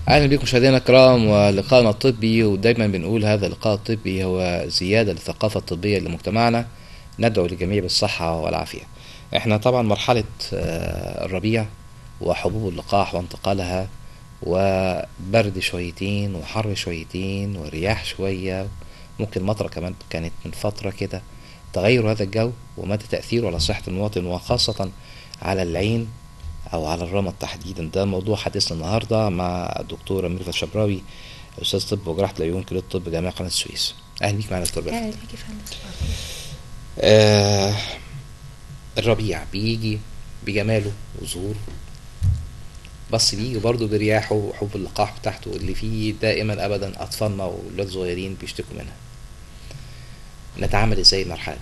اهلا بكم مشاهدينا الكرام ولقائنا الطبي ودايما بنقول هذا اللقاء الطبي هو زياده للثقافه الطبيه لمجتمعنا ندعو للجميع بالصحه والعافيه. احنا طبعا مرحله آه، الربيع وحبوب اللقاح وانتقالها وبرد شويتين وحر شويتين ورياح شويه ممكن مطره كمان كانت من فتره كده تغير هذا الجو ومدى تاثيره على صحه المواطن وخاصه على العين او على الرمد تحديدا ده موضوع حديثنا النهارده مع الدكتوره ميرفت شبراوي استاذ طب وجراحه العيون كليه الطب جامعه قناه السويس اهلا بيك معنا دكتور ميرفت اهلا بيك يا فندم آه الربيع بيجي بجماله وظهوره بس بيجي برضه برياحه وحب اللقاح بتاعته اللي فيه دائما ابدا اطفالنا واولاد صغيرين بيشتكوا منها نتعامل ازاي المرحله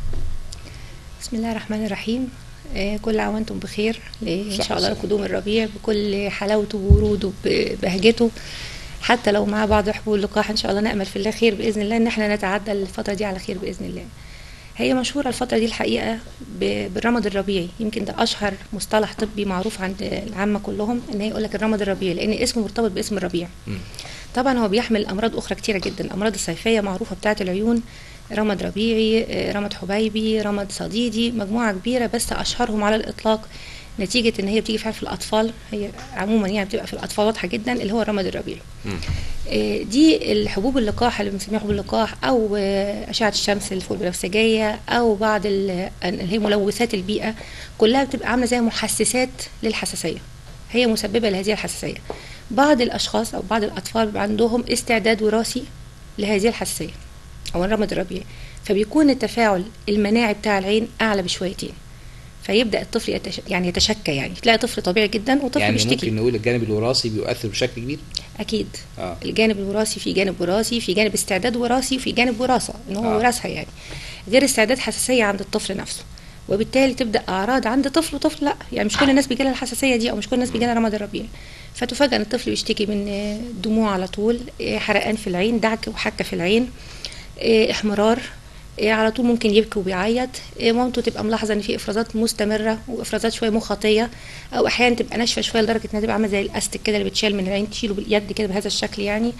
بسم الله الرحمن الرحيم آه، كل عام وانتم بخير ل- ان صح شاء الله وسلام. لقدوم الربيع بكل حلاوته ووروده ببهجته حتى لو مع بعض حبوب اللقاح ان شاء الله نامل في الله خير باذن الله ان احنا نتعدى الفتره دي على خير باذن الله هي مشهوره الفتره دي الحقيقه ب- بالرمد الربيعي يمكن ده اشهر مصطلح طبي معروف عند العامه كلهم ان هي يقول لك الرمد الربيعي لان اسمه مرتبط باسم الربيع مم. طبعا هو بيحمل امراض اخرى كتيره جدا الامراض الصيفيه معروفه بتاعه العيون رمد ربيعي آه، رمد حبيبي رمد صديدي مجموعه كبيره بس اشهرهم على الاطلاق نتيجه ان هي بتيجي فعلا في الاطفال هي عموما يعني بتبقى في الاطفال واضحه جدا اللي هو الرمد الربيعي مم. آه، دي الحبوب اللقاح اللي بنسميها حبوب اللقاح او آه، اشعه الشمس الفوق البنفسجيه او بعض ال- اللي هي ملوثات البيئه كلها بتبقى عامله زي محسسات للحساسيه هي مسببه لهذه الحساسيه بعض الاشخاص او بعض الاطفال بيبقى عندهم استعداد وراثي لهذه الحساسيه او الرمد الربيعي فبيكون التفاعل المناعي بتاع العين اعلى بشويتين فيبدا الطفل يتش... يعني يتشكى يعني تلاقي طفل طبيعي جدا وطفل يعني بيشتكي ممكن نقول الجانب الوراثي بيؤثر بشكل كبير اكيد اه الجانب الوراثي في جانب وراثي في جانب استعداد وراثي وفي جانب وراثه ان هو آه. وراثها يعني غير استعداد حساسيه عند الطفل نفسه وبالتالي تبدا اعراض عند طفل وطفل لا يعني مش كل الناس بيجي لها الحساسيه دي او مش كل الناس بيجي لها رمد الربيع فتفاجئ ان الطفل بيشتكي من آه، دموع على طول آه، حرقان في العين دعك وحكه في العين آه، احمرار آه، على طول ممكن يبكي وبيعيط آه، مامته تبقى ملاحظه ان في افرازات مستمره وافرازات شويه مخاطيه او احيانا تبقى ناشفه شويه لدرجه انها تبقى عامله زي الاستك كده اللي بتشال من العين تشيله باليد كده بهذا الشكل يعني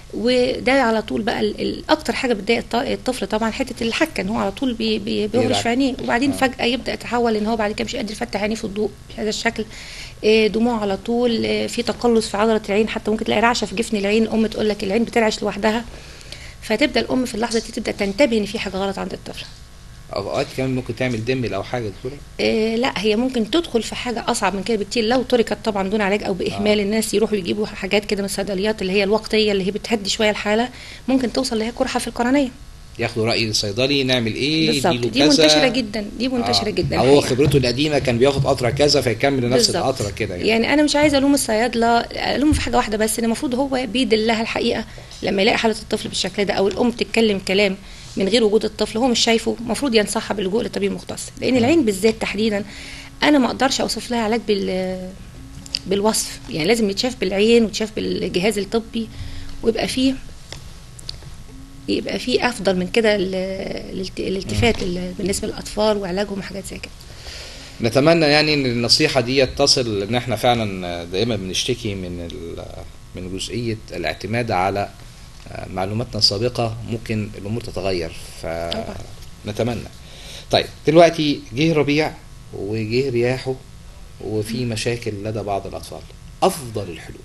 وده على طول بقى ال- ال- اكتر حاجه بتضايق الط- الطفل طبعا حته الحكه ان هو على طول بي بي بيهرش بيرعك. في عينيه وبعدين آه. فجاه يبدا يتحول ان هو بعد كده مش قادر يفتح عينيه في الضوء بهذا الشكل آه، دموع على طول آه، في تقلص في عضله العين حتى ممكن تلاقي رعشه في جفن العين الام تقول لك العين بترعش لوحدها فتبدا الام في اللحظه دي تبدا تنتبه ان في حاجه غلط عند الطفل اوقات كمان ممكن تعمل دمل او حاجه دكتوره آه لا هي ممكن تدخل في حاجه اصعب من كده بكتير لو تركت طبعا دون علاج او باهمال آه. آه. الناس يروحوا يجيبوا حاجات كده من الصيدليات اللي هي الوقتيه اللي هي بتهدي شويه الحاله ممكن توصل اللي هي قرحه في القرنيه ياخدوا راي الصيدلي نعمل ايه بالظبط يديله دي كذا. منتشره جدا دي منتشره آه. جدا او هو الحقيقة. خبرته القديمه كان بياخد قطره كذا فيكمل نفس بالظبط. القطره كده يعني. يعني انا مش عايزه الوم الصيادله الوم في حاجه واحده بس ان المفروض هو بيدلها الحقيقه لما يلاقي حاله الطفل بالشكل ده او الام بتتكلم كلام من غير وجود الطفل هو مش شايفه المفروض ينصحها باللجوء للطبيب المختص لان العين بالذات تحديدا انا ما اقدرش اوصف لها علاج بال بالوصف يعني لازم يتشاف بالعين ويتشاف بالجهاز الطبي ويبقى فيه يبقى فيه افضل من كده ال- الالت- الالتفات ال- بالنسبه للاطفال وعلاجهم وحاجات زي كده نتمنى يعني ان النصيحه دي تصل ان احنا فعلا دائما بنشتكي من ال- من جزئيه الاعتماد على معلوماتنا السابقه ممكن الامور تتغير طبعا. فنتمنى طيب دلوقتي جه ربيع وجه رياحه وفي مشاكل لدى بعض الاطفال افضل الحلول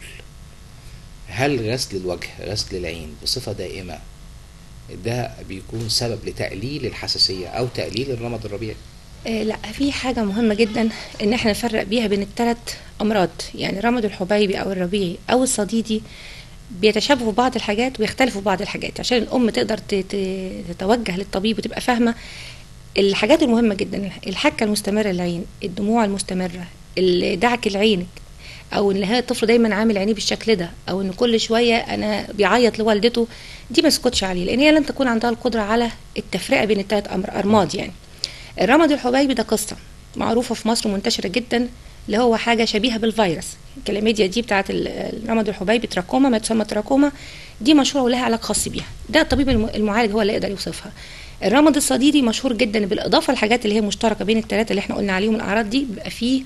هل غسل الوجه غسل العين بصفه دائمه ده بيكون سبب لتقليل الحساسيه او تقليل الرمد الربيعي آه، لا في حاجة مهمة جدا ان احنا نفرق بيها بين الثلاث امراض يعني رمد الحبيبي او الربيعي او الصديدي بيتشابهوا في بعض الحاجات ويختلفوا في بعض الحاجات عشان الام تقدر ت- ت- تتوجه للطبيب وتبقى فاهمة الحاجات المهمة جدا الحكة المستمرة للعين الدموع المستمرة ال- دعك العين او ان هي الطفل دايما عامل عينيه بالشكل ده او ان كل شويه انا بيعيط لوالدته دي ما اسكتش عليه لان هي لن تكون عندها القدره على التفرقه بين الثلاث امر ارماد يعني الرمد الحبيبي ده قصه معروفه في مصر منتشره جدا اللي هو حاجه شبيهه بالفيروس الكلاميديا دي بتاعه ال- الرمد الحبيبي تراكوما ما تسمى تراكوما دي مشهوره ولها علاج خاص بيها ده الطبيب الم- المعالج هو اللي يقدر يوصفها الرمد الصديدي مشهور جدا بالاضافه للحاجات اللي هي مشتركه بين الثلاثه اللي احنا قلنا عليهم الاعراض دي بيبقى فيه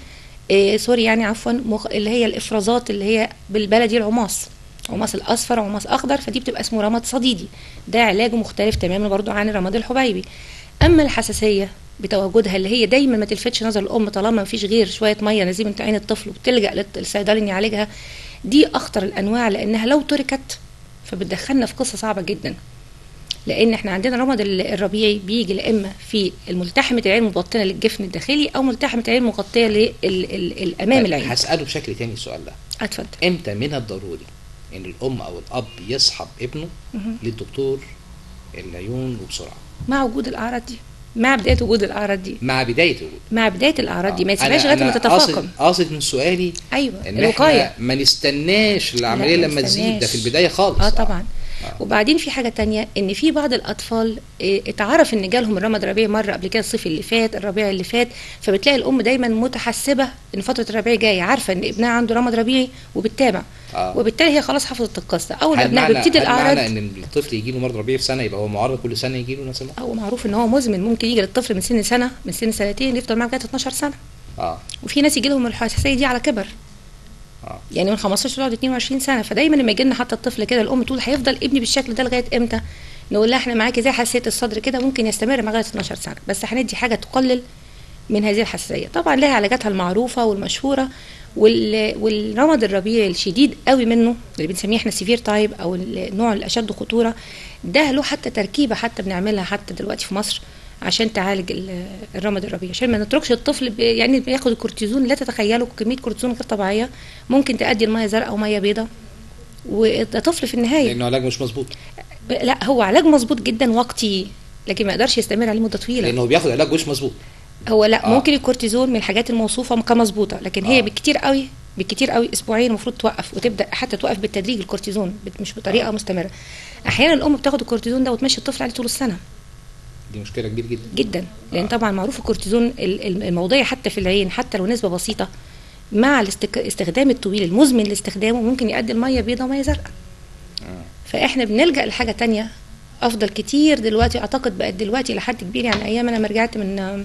إيه سوري يعني عفوا مخ... اللي هي الافرازات اللي هي بالبلدي العماص عماص الاصفر وعماص اخضر فدي بتبقى اسمه رمد صديدي ده علاجه مختلف تماما برضو عن الرماد الحبيبي اما الحساسيه بتواجدها اللي هي دايما ما تلفتش نظر الام طالما ما فيش غير شويه ميه نازله من عين الطفل وبتلجا للصيدلي ان يعالجها دي اخطر الانواع لانها لو تركت فبتدخلنا في قصه صعبه جدا لان احنا عندنا رمد ال- الربيعي بيجي لا اما في الملتحمه العين المبطنه للجفن الداخلي او ملتحمه العين المغطيه للامام العين هساله بشكل تاني السؤال ده اتفضل امتى من الضروري ان الام او الاب يصحب ابنه مهم. للدكتور العيون وبسرعه مع وجود الاعراض دي مع بدايه وجود الاعراض دي مع بدايه الوجود مع بدايه الاعراض دي ما آه. يسيبهاش أنا- لغايه ما أنا تتفاقم قاصد قاصد من سؤالي ايوه ان الوقايه احنا ما نستناش العمليه لا، ما لما تزيد ده في نستناش. البدايه خالص اه طبعا آه. وبعدين في حاجه تانية ان في بعض الاطفال آه، اتعرف ان جالهم الرمد الربيعي مره قبل كده الصيف اللي فات الربيع اللي فات فبتلاقي الام دايما متحسبه ان فتره الربيع جايه عارفه ان ابنها عنده رمد ربيعي وبتتابع آه. وبالتالي هي خلاص حفظت القصه اول ما هل ابنها معنى بيبتدي هل معنى الاعراض ان الطفل يجي له مرض ربيعي في سنه يبقى هو معرض كل سنه يجي له نفس المرض هو معروف ان هو مزمن ممكن يجي للطفل من سن سنه من سن سنتين يفضل معاه لغايه 12 سنه اه وفي ناس يجي لهم الحساسيه دي على كبر اه يعني من 15 لغايه 22 سنه فدايما لما يجي لنا حتى الطفل كده الام تقول هيفضل ابني بالشكل ده لغايه امتى نقول لها احنا معاكي زي حساسيه الصدر كده ممكن يستمر لغايه 12 سنه بس هندي حاجه تقلل من هذه الحساسيه طبعا لها علاجاتها المعروفه والمشهوره وال... والرمد الربيعي الشديد قوي منه اللي بنسميه احنا سيفير تايب او النوع الاشد خطوره ده له حتى تركيبه حتى بنعملها حتى دلوقتي في مصر عشان تعالج ال- الرمد الربيعي عشان ما نتركش الطفل ب... يعني بياخد الكورتيزون لا تتخيلوا كميه كورتيزون غير طبيعيه ممكن تؤدي الميه زرقاء وميه بيضاء وده طفل في النهايه لانه علاج مش مظبوط ب- لا هو علاج مظبوط جدا وقتي لكن ما يقدرش يستمر عليه مده طويله لانه بياخد علاج مش مظبوط هو لا آه. آه. ممكن الكورتيزون من الحاجات الموصوفه كمظبوطه لكن هي آه. آه. بالكتير قوي بالكتير قوي اسبوعين المفروض توقف وتبدا حتى توقف بالتدريج الكورتيزون بت- مش بطريقه آه. آه. مستمره احيانا الام بتاخد الكورتيزون ده وتمشي الطفل عليه طول السنه دي مشكله كبيره جدا جدا لان آه. طبعا معروف الكورتيزون ال- ال- الموضعي حتى في العين حتى لو نسبه بسيطه مع الاستك... الاستخدام الطويل المزمن لاستخدامه ممكن يؤدي الميه بيضاء وميه زرقاء آه. فاحنا بنلجا لحاجه تانية افضل كتير دلوقتي اعتقد بقت دلوقتي لحد كبير يعني ايام انا ما رجعت من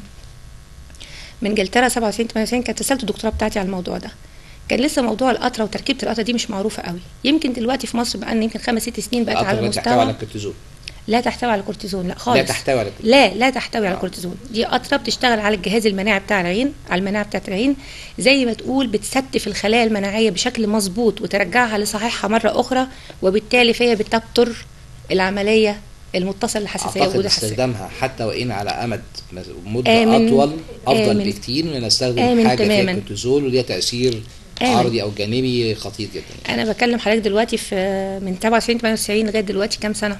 من انجلترا 97 98 كانت رساله الدكتوراه بتاعتي على الموضوع ده كان لسه موضوع القطره وتركيبه القطره دي مش معروفه قوي يمكن دلوقتي في مصر بقى يمكن خمس ست سنين بقت على القطر لا تحتوي على المستوى الكورتيزون لا تحتوي على الكورتيزون لا خالص لا تحتوي على الكورتيزون لا لا تحتوي على آه. الكورتيزون دي قطره بتشتغل على الجهاز المناعي بتاع العين على المناعه بتاعه العين زي ما تقول بتستف الخلايا المناعيه بشكل مظبوط وترجعها لصحيحها مره اخرى وبالتالي فهي بتبتر العمليه المتصله للحساسيه اعتقد وجود الحساسيه استخدامها حتى وان على امد مز- مده آمن. اطول افضل آمن. بكتير من ان استخدم آمن حاجه فيها تماماً. كورتيزول وليها تاثير آمن. عرضي او جانبي خطير جدا انا بكلم حضرتك دلوقتي في من 97 98 لغايه دلوقتي كام سنه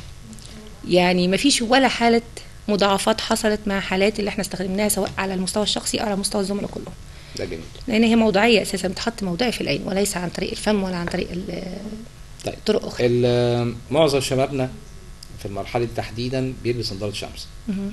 يعني ما فيش ولا حاله مضاعفات حصلت مع حالات اللي احنا استخدمناها سواء على المستوى الشخصي او على مستوى الزملاء كلهم ده جميل لان هي موضعيه اساسا بتحط موضعي في العين وليس عن طريق الفم ولا عن طريق ال- طيب طرق اخرى ال- معظم شبابنا في المرحله دي تحديدا بيلبس نظاره شمس مهم.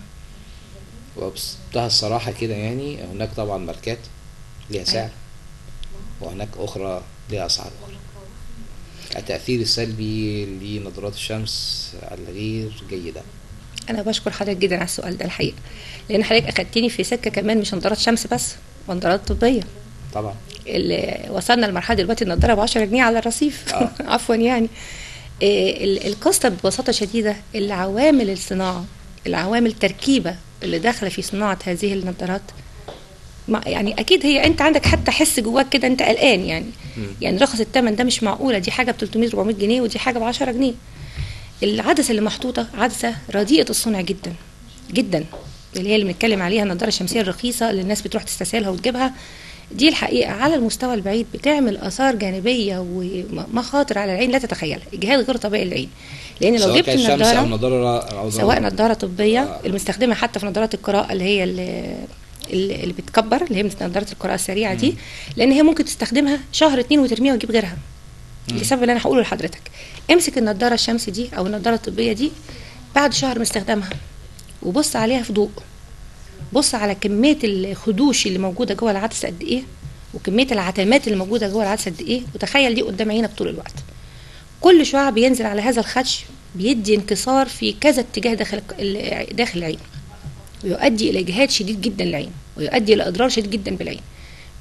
وبصدها الصراحه كده يعني هناك طبعا ماركات ليها سعر وهناك اخرى ليها اسعار اخرى التاثير السلبي لنظارات الشمس الغير جيده انا بشكر حضرتك جدا على السؤال ده الحقيقه لان حضرتك اخدتني في سكه كمان مش نظارات شمس بس ونظارات طبيه طبعا اللي وصلنا لمرحله دلوقتي النضاره ب 10 جنيه على الرصيف آه. عفوا يعني إيه، ال- القصه ببساطه شديده العوامل الصناعه العوامل التركيبه اللي داخله في صناعه هذه النظارات ما يعني اكيد هي انت عندك حتى حس جواك كده انت قلقان يعني مم. يعني رخص الثمن ده مش معقوله دي حاجه ب 300 400 جنيه ودي حاجه ب 10 جنيه العدسه اللي محطوطه عدسه رديئه الصنع جدا جدا اللي هي اللي بنتكلم عليها النضاره الشمسيه الرخيصه اللي الناس بتروح تستسهلها وتجيبها دي الحقيقه على المستوى البعيد بتعمل اثار جانبيه ومخاطر على العين لا تتخيلها اجهاد غير طبيعي للعين لان لو سواء جبت كان شمس او النضاره نضاره أو سواء نضاره طبيه آه. المستخدمه حتى في نظارات القراءه اللي هي اللي, اللي اللي بتكبر اللي هي نظاره القراءه السريعه دي لان هي ممكن تستخدمها شهر اتنين وترميها وتجيب غيرها لسبب اللي انا هقوله لحضرتك امسك النضاره الشمس دي او النضاره الطبيه دي بعد شهر من استخدامها وبص عليها في ضوء بص على كميه الخدوش اللي موجوده جوه العدسه قد ايه وكميه العتمات اللي موجوده جوه العدسه قد ايه وتخيل دي قدام عينك طول الوقت كل شعاع بينزل على هذا الخدش بيدي انكسار في كذا اتجاه داخل ال- داخل العين ويؤدي الى اجهاد شديد جدا للعين ويؤدي الى اضرار شديد جدا بالعين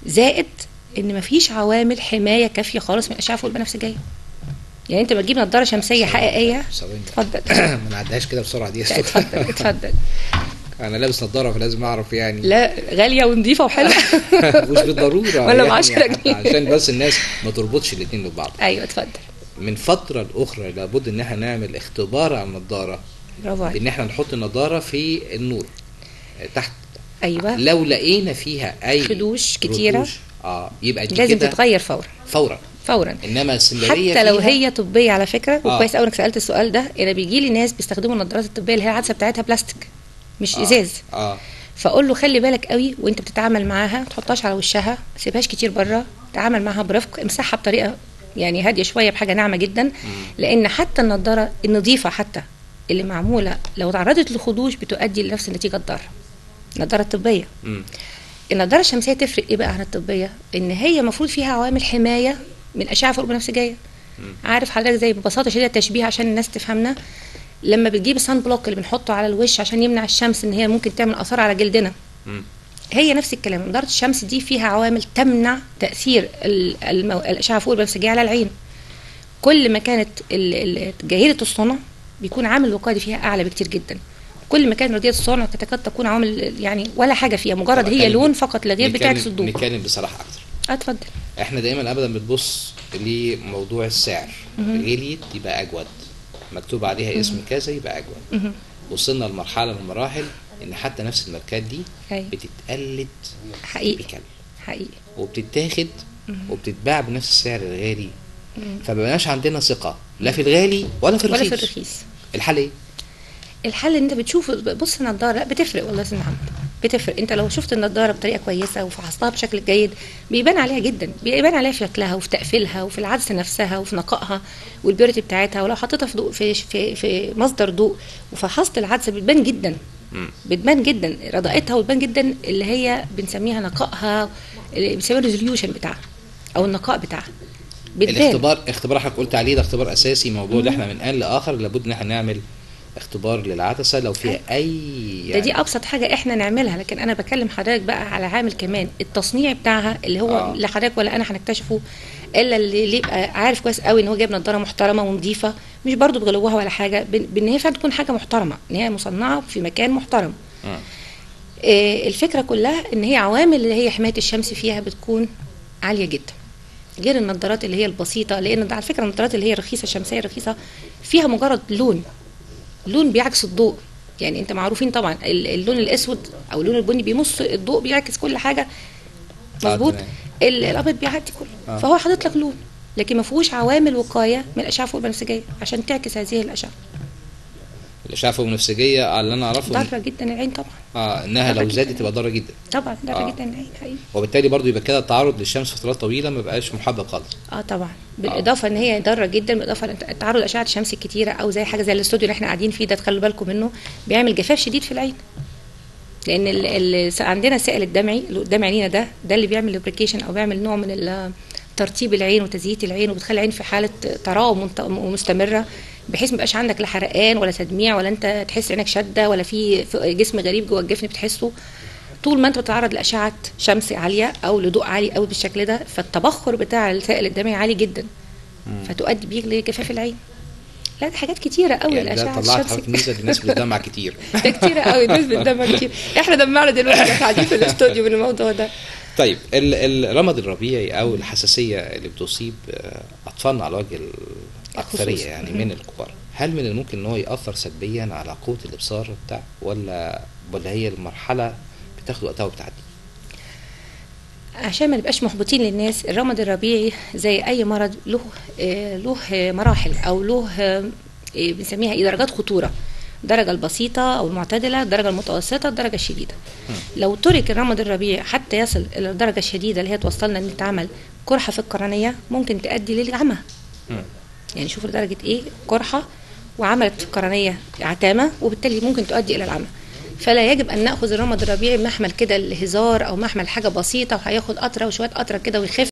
زائد ان مفيش عوامل حمايه كافيه خالص من الاشعه فوق البنفسجيه يعني انت بتجيب نظاره شمسيه حقيقيه ثواني اتفضل ما نعديهاش كده بسرعه دي لا، اتفضل اتفضل انا لابس نظاره فلازم اعرف يعني لا غاليه ونظيفه وحلوه مش بالضروره ولا ب يعني 10 حتى جنيه. عشان بس الناس ما تربطش الاثنين ببعض ايوه اتفضل من فتره لاخرى لابد ان احنا نعمل اختبار على النظاره برافو عليك ان احنا نحط النظاره في النور تحت ايوه لو لقينا فيها اي خدوش كتيرة. ردوش، اه يبقى دي لازم كده تتغير فورا فورا فورا انما السندريه حتى لو فيها هي طبيه على فكره آه. وكويس قوي انك سالت السؤال ده انا بيجي لي ناس بيستخدموا النظارات الطبيه اللي هي العدسه بتاعتها بلاستيك مش آه. ازاز اه فاقول له خلي بالك قوي وانت بتتعامل معاها ما تحطهاش على وشها ما تسيبهاش كتير بره تعامل معاها برفق امسحها بطريقه يعني هاديه شويه بحاجه ناعمه جدا لان حتى النضاره النظيفه حتى اللي معموله لو تعرضت لخدوش بتؤدي لنفس النتيجه الضاره النضاره الطبيه مم. النضاره الشمسيه تفرق ايه بقى عن الطبيه ان هي المفروض فيها عوامل حمايه من اشعه فوق البنفسجيه عارف حضرتك زي ببساطه شديده التشبيه عشان الناس تفهمنا لما بتجيب السان بلوك اللي بنحطه على الوش عشان يمنع الشمس ان هي ممكن تعمل اثار على جلدنا مم. هي نفس الكلام نضاره الشمس دي فيها عوامل تمنع تاثير ال- المو... الاشعه فوق البنفسجيه على العين كل ما كانت ال- ال- جيده الصنع بيكون عامل الوقايه فيها اعلى بكتير جدا كل ما كانت رديئه الصنع تكاد تكون عوامل يعني ولا حاجه فيها مجرد طب هي أتكلم- لون فقط لا غير نتكلم- بتعكس الضوء نتكلم بصراحه اكتر آه، اتفضل احنا دايما ابدا بنبص لموضوع السعر غليت يبقى اجود مكتوب عليها اسم كذا يبقى اجود مهم. وصلنا لمرحله من المراحل ان حتى نفس الماركات دي أيوة. بتتقلد حقيقي بكلب حقيقي وبتتاخد وبتتباع بنفس السعر الغالي فمبقاش عندنا ثقه لا في الغالي ولا في ولا الرخيص في الرخيص الحل ايه؟ الحل ان انت بتشوف بص النضاره لا بتفرق والله يا سيدنا محمد بتفرق انت لو شفت النضاره بطريقه كويسه وفحصتها بشكل جيد بيبان عليها جدا بيبان عليها في شكلها وفي تقفيلها وفي العدسه نفسها وفي نقائها والبيورتي بتاعتها ولو حطيتها في ضوء في في, في مصدر ضوء وفحصت العدسه بتبان جدا مم. بتبان جدا رضائتها وتبان جدا اللي هي بنسميها نقائها اللي بنسميها الريزوليوشن بتاعها او النقاء بتاعها بتبان الاختبار اختبار حضرتك قلت عليه ده اختبار اساسي موضوع اللي احنا من ان لاخر لابد ان احنا نعمل اختبار للعدسه لو فيها اي ده دي ابسط حاجه احنا نعملها لكن انا بكلم حضرتك بقى على عامل كمان التصنيع بتاعها اللي هو آه. لا حضرتك ولا انا هنكتشفه الا اللي اللي يبقى عارف كويس قوي ان هو جايب نظاره محترمه ونظيفه مش برضو بغلوها ولا حاجه بان بإن هي فعلا تكون حاجه محترمه ان هي مصنعه في مكان محترم آه. آه، الفكره كلها ان هي عوامل اللي هي حمايه الشمس فيها بتكون عاليه جدا غير النظارات اللي هي البسيطه لان ده على فكره النظارات اللي هي رخيصه الشمسيه الرخيصه فيها مجرد لون لون بيعكس الضوء يعني انت معروفين طبعا ال- اللون الاسود او اللون البني بيمص الضوء بيعكس كل حاجه آه، مظبوط تمام. ال- الابيض بيعدي كله آه. فهو حاطط لك لون لكن ما فيهوش عوامل وقايه من الاشعه فوق البنفسجيه عشان تعكس هذه الاشعه الاشعه فوق النفسجيه على اللي انا اعرفه إن- ضاره جدا العين طبعا اه انها لو ضارة زادت جداً. تبقى ضاره جدا طبعا ضاره آه. جدا العين حقيقي وبالتالي برضو يبقى كده التعرض للشمس فترات طويله ما بقاش محبب خالص اه طبعا بالاضافه ان هي ضاره جدا بالاضافه للتعرض لاشعه الشمس الكتيره او زي حاجه زي الاستوديو اللي احنا قاعدين فيه ده تخلوا بالكم منه بيعمل جفاف شديد في العين لان ال ال عندنا السائل الدمعي اللي قدام عينينا ده ده اللي بيعمل لوبريكيشن او بيعمل نوع من ال- ترطيب العين وتزييت العين وبتخلي العين في حاله تراوم منت- مستمره بحيث ما يبقاش عندك لا حرقان ولا تدميع ولا انت تحس عينك شاده ولا في في جسم غريب جوه الجفن بتحسه طول ما انت بتتعرض لاشعه شمس عاليه او لضوء عالي قوي بالشكل ده فالتبخر بتاع السائل الدمعي عالي جدا فتؤدي بيك لجفاف العين لا ده حاجات كتيره قوي يعني الاشعه ده طلعت الشمس حضرتك ميزه الناس بتدمع كتير ده كتير قوي الناس بتدمر كتير احنا دمعنا دلوقتي واحنا قاعدين في الاستوديو من الموضوع ده طيب ال- الرمد الربيعي او الحساسيه اللي بتصيب آه، اطفالنا على وجه الاكثريه الخصوص. يعني مم. من الكبار هل من الممكن ان هو ياثر سلبيا على قوه الابصار بتاع ولا ولا هي المرحله بتاخد وقتها وبتعدي عشان ما نبقاش محبطين للناس الرمد الربيعي زي اي مرض له آه، له آه، مراحل او له آه، آه، بنسميها ايه درجات خطوره الدرجة البسيطة أو المعتدلة الدرجة المتوسطة الدرجة الشديدة لو ترك الرمد الربيعي حتى يصل إلى الدرجة الشديدة اللي هي توصلنا إن تعمل قرحة في القرنية ممكن تؤدي للعمى مم. يعني شوف لدرجة إيه قرحة وعملت في القرنية عتامة وبالتالي ممكن تؤدي إلى العمى فلا يجب أن نأخذ الرمد الربيعي محمل كده الهزار أو محمل حاجة بسيطة وهياخد قطرة وشوية قطرة كده ويخف